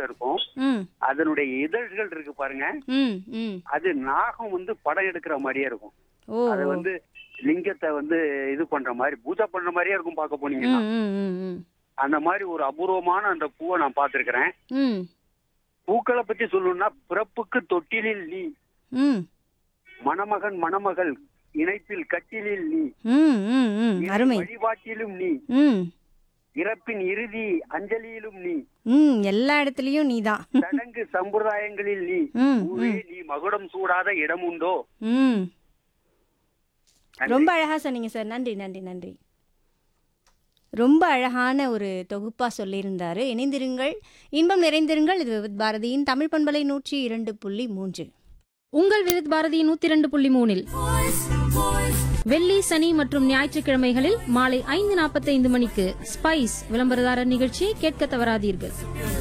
வடிவத்துல இருக்கும் ம் அதனுடைய இதழ்கள் இருக்கு பாருங்க ம் ம் அது நாகம் வந்து படம் எடுக்கிற மாதிரியே இருக்கும் ஓ அது வந்து லிங்கத்தை வந்து இது பண்ற மாதிரி பூஜை பண்ற மாதிரியே இருக்கும் பார்க்க போனீங்கன்னா ம் ம் ம் ம் அந்த மாதிரி ஒரு அபூர்வமான அந்த பூவை நான் பார்த்திருக்கிறேன் ம் பூக்களை பத்தி சொல்லணும்னா பிறப்புக்கு தொட்டிலில் நீ ம் மணமகன் மணமகள் இணைப்பில் கட்டிலில் நீ ம் ம் ம் இறை அருமை வழிபாட்டிலும் நீ ம் இறப்பின் இறுதி அஞ்சலியிலும் நீ ம் எல்லா இடத்துலயும் நீதான் சடங்கு சம்பிரதாயங்களில் நீ ம் பூவே நீ மகுடம் சூடாத இடம் உண்டோ ம் ரொம்ப அழகா சொன்னீங்க சார் நன்றி நன்றி நன்றி ரொம்ப அழகான ஒரு தொகுப்பா சொல்லியிருந்தாரு இணைந்திருங்கள் இன்பம் நிறைந்திருங்கள் இது விவித் பாரதியின் தமிழ் பண்பலை நூற்றி இரண்டு புள்ளி மூன்று உங்கள் விருத் பாரதி நூத்தி இரண்டு புள்ளி மூணில் வெள்ளி சனி மற்றும் ஞாயிற்றுக்கிழமைகளில் மாலை ஐந்து நாற்பத்தைந்து மணிக்கு ஸ்பைஸ் விளம்பரதாரர் நிகழ்ச்சியை கேட்க தவறாதீர்கள்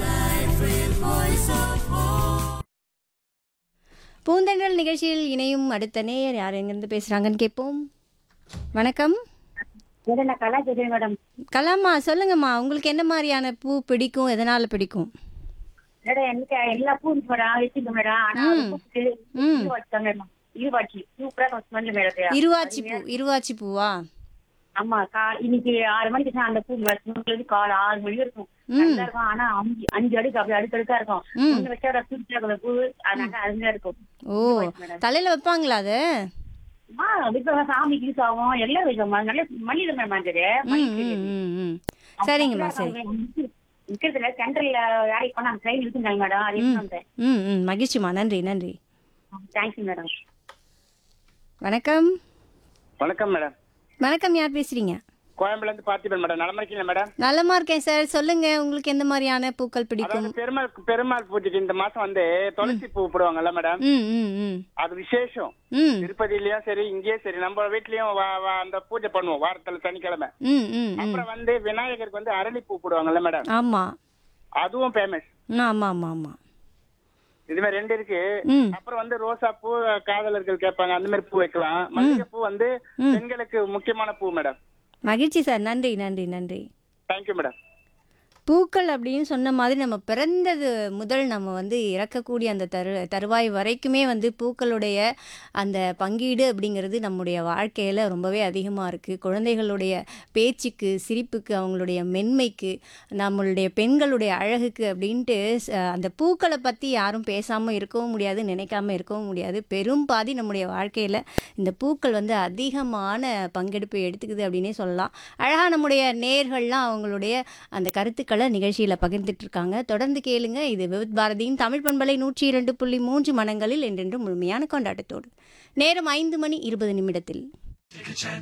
பூந்தென்றல் நிகழ்ச்சியில் இணையும் அடுத்த நேயர் யார் எங்கிருந்து பேசுறாங்கன்னு கேட்போம் வணக்கம் மேடம் நான் கலா பேசுறேன் மேடம் கலாமா சொல்லுங்கம்மா உங்களுக்கு என்ன மாதிரியான பூ பிடிக்கும் எதனால பிடிக்கும் மேடம் எனக்கு எல்லா பூவும் மேடம் வச்சிருக்கேன் மேடம் ஆனா அது பூக்கு ம். இருவாட்சி மேடம் இருவாட்சி சூப்பரா ஸ்மெல் மேடம் இருவாச்சி பூ இருவாச்சி பூவா ஆமா கா இன்னைக்கு ஆறு மணிக்கு தான் அந்த பூ ஸ்மெல் காலை ஆறு மணி இருக்கும் நல்லா இருக்கும் ஆனா அஞ்சு அஞ்சு அடுக்கு அப்படி அடுக்கடுக்கா இருக்கும் ம். ஒண்ணு வச்சா சூப்பரா பூ அதனால அருமையா இருக்கும் ஓ தலையில வைப்பாங்களா அது ஆ இப்ப சாமிக்கு யூஸ் ஆகும் எல்லாம் வைக்கும் நல்ல மல்லிகை மேடம் அது ம், ம், ம், ம். சரிங்கம்மா சரி விக்கிறதுல சென்ட்ரல்ல வேலைக்கு போனா ட்ரெயின் இருக்குங்க மேடம் அது வந்தேன் ம் ம் மகிழ்ச்சிம்மா நன்றி நன்றி தேங்க்யூ மேடம் வணக்கம் வணக்கம் மேடம் வணக்கம் யார் பேசுறீங்க கோயம்புல இருந்து பார்த்திபன் மேடம் நலமா இருக்கீங்களா மேடம் நலமா இருக்கேன் சார் சொல்லுங்க உங்களுக்கு எந்த மாதிரியான பூக்கள் பிடிக்கும் அதாவது பெருமாள் பெருமாள் பூஜைக்கு இந்த மாசம் வந்து துளசி பூ போடுவாங்கல்ல மேடம் ம் ம் ம் அது விசேஷம் ம் திருப்பதிலயும் சரி இங்கேயும் சரி நம்ம வீட்லயும் வா- வா- அந்த பூஜை பண்ணுவோம் வாரத்துல சனிக்கிழமை ம் ம் ம் அப்புறம் வந்து விநாயகருக்கு வந்து அரளி பூ போடுவாங்கல்ல மேடம் ஆமா அதுவும் ஃபேமஸ் ம், ஆமா ஆமா ஆமா இது மாதிரி ரெண்டு இருக்கு ம் அப்புறம் வந்து ரோசா பூ காதலர்கள் கேட்பாங்க அந்த மாதிரி பூ வைக்கலாம் மல்லிகை பூ வந்து பெண்களுக்கு முக்கியமான பூ மேடம் மகிழ்ச்சி சார் நன்றி நன்றி நன்றி தேங்க்யூ மேடம் பூக்கள் அப்படின்னு சொன்ன மாதிரி நம்ம பிறந்தது முதல் நம்ம வந்து இறக்கக்கூடிய அந்த தரு தருவாய் வரைக்குமே வந்து பூக்களுடைய அந்த பங்கீடு அப்படிங்கிறது நம்முடைய வாழ்க்கையில் ரொம்பவே அதிகமாக இருக்குது குழந்தைகளுடைய பேச்சுக்கு சிரிப்புக்கு அவங்களுடைய மென்மைக்கு நம்மளுடைய பெண்களுடைய அழகுக்கு அப்படின்ட்டு ச- அந்த பூக்களை பற்றி யாரும் பேசாமல் இருக்கவும் முடியாது நினைக்காம இருக்கவும் முடியாது பெரும் பாதி நம்முடைய வாழ்க்கையில் இந்த பூக்கள் வந்து அதிகமான பங்கெடுப்பு எடுத்துக்குது அப்படின்னே சொல்லலாம் அழகாக நம்முடைய நேர்கள்லாம் அவங்களுடைய அந்த கருத்துக்களை நிகழ்ச்சியில் பகிர்ந்துட்டு இருக்காங்க தொடர்ந்து கேளுங்க இது விவித் பாரதியின் தமிழ் பண்பலை நூற்றி இரண்டு புள்ளி மூன்று மனங்களில் என்றென்றும் முழுமையான கொண்டாட்டத்தோடு நேரம் ஐந்து மணி இருபது நிமிடத்தில்